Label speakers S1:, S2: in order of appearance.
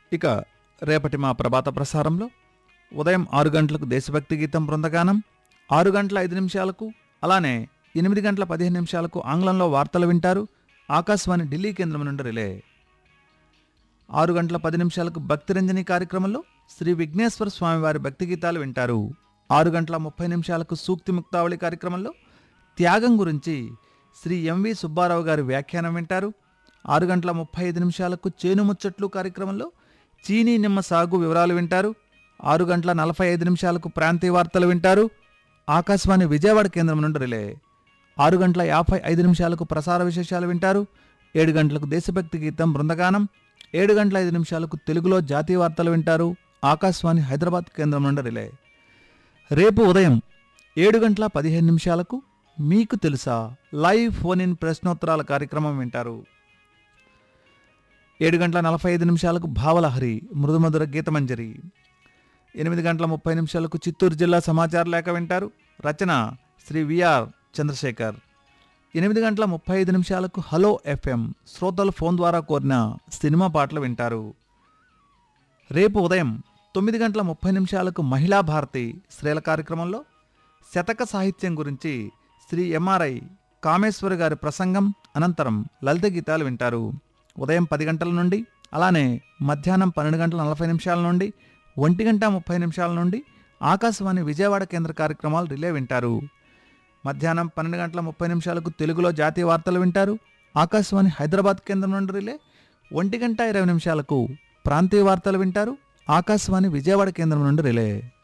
S1: ఇక రేపటి మా ప్రభాత ప్రసారంలో ఉదయం ఆరు గంటలకు దేశభక్తి గీతం బృందగానం ఆరు గంటల ఐదు నిమిషాలకు అలానే ఎనిమిది గంటల పదిహేను నిమిషాలకు ఆంగ్లంలో వార్తలు వింటారు ఆకాశవాణి ఢిల్లీ కేంద్రం నుండి రిలే ఆరు గంటల పది నిమిషాలకు భక్తిరంజని కార్యక్రమంలో శ్రీ విఘ్నేశ్వర స్వామి వారి భక్తి గీతాలు వింటారు ఆరు గంటల ముప్పై నిమిషాలకు సూక్తి ముక్తావళి కార్యక్రమంలో త్యాగం గురించి శ్రీ ఎంవి సుబ్బారావు గారి వ్యాఖ్యానం వింటారు ఆరు గంటల ముప్పై ఐదు నిమిషాలకు చేను ముచ్చట్లు కార్యక్రమంలో చీనీ నిమ్మ సాగు వివరాలు వింటారు ఆరు గంటల నలభై ఐదు నిమిషాలకు ప్రాంతీయ వార్తలు వింటారు ఆకాశవాణి విజయవాడ కేంద్రం నుండి రిలే ఆరు గంటల యాభై ఐదు నిమిషాలకు ప్రసార విశేషాలు వింటారు ఏడు గంటలకు దేశభక్తి గీతం బృందగానం ఏడు గంటల ఐదు నిమిషాలకు తెలుగులో జాతీయ వార్తలు వింటారు ఆకాశవాణి హైదరాబాద్ కేంద్రం నుండి రిలే రేపు ఉదయం ఏడు గంటల పదిహేను నిమిషాలకు మీకు తెలుసా లైవ్ ఫోన్ ఇన్ ప్రశ్నోత్తరాల కార్యక్రమం వింటారు ఏడు గంటల నలభై ఐదు నిమిషాలకు భావలహరి మృదుమధుర గీతమంజరి ఎనిమిది గంటల ముప్పై నిమిషాలకు చిత్తూరు జిల్లా సమాచార లేఖ వింటారు రచన శ్రీ విఆర్ చంద్రశేఖర్ ఎనిమిది గంటల ముప్పై ఐదు నిమిషాలకు హలో ఎఫ్ఎం శ్రోతలు ఫోన్ ద్వారా కోరిన సినిమా పాటలు వింటారు రేపు ఉదయం తొమ్మిది గంటల ముప్పై నిమిషాలకు మహిళా భారతి స్త్రీల కార్యక్రమంలో శతక సాహిత్యం గురించి శ్రీ ఎంఆర్ఐ కామేశ్వరి గారి ప్రసంగం అనంతరం లలిత గీతాలు వింటారు ఉదయం పది గంటల నుండి అలానే మధ్యాహ్నం పన్నెండు గంటల నలభై నిమిషాల నుండి ఒంటి గంట ముప్పై నిమిషాల నుండి ఆకాశవాణి విజయవాడ కేంద్ర కార్యక్రమాలు రిలే వింటారు మధ్యాహ్నం పన్నెండు గంటల ముప్పై నిమిషాలకు తెలుగులో జాతీయ వార్తలు వింటారు ఆకాశవాణి హైదరాబాద్ కేంద్రం నుండి రిలే ఒంటి గంట ఇరవై నిమిషాలకు ప్రాంతీయ వార్తలు వింటారు ఆకాశవాణి విజయవాడ కేంద్రం నుండి రిలే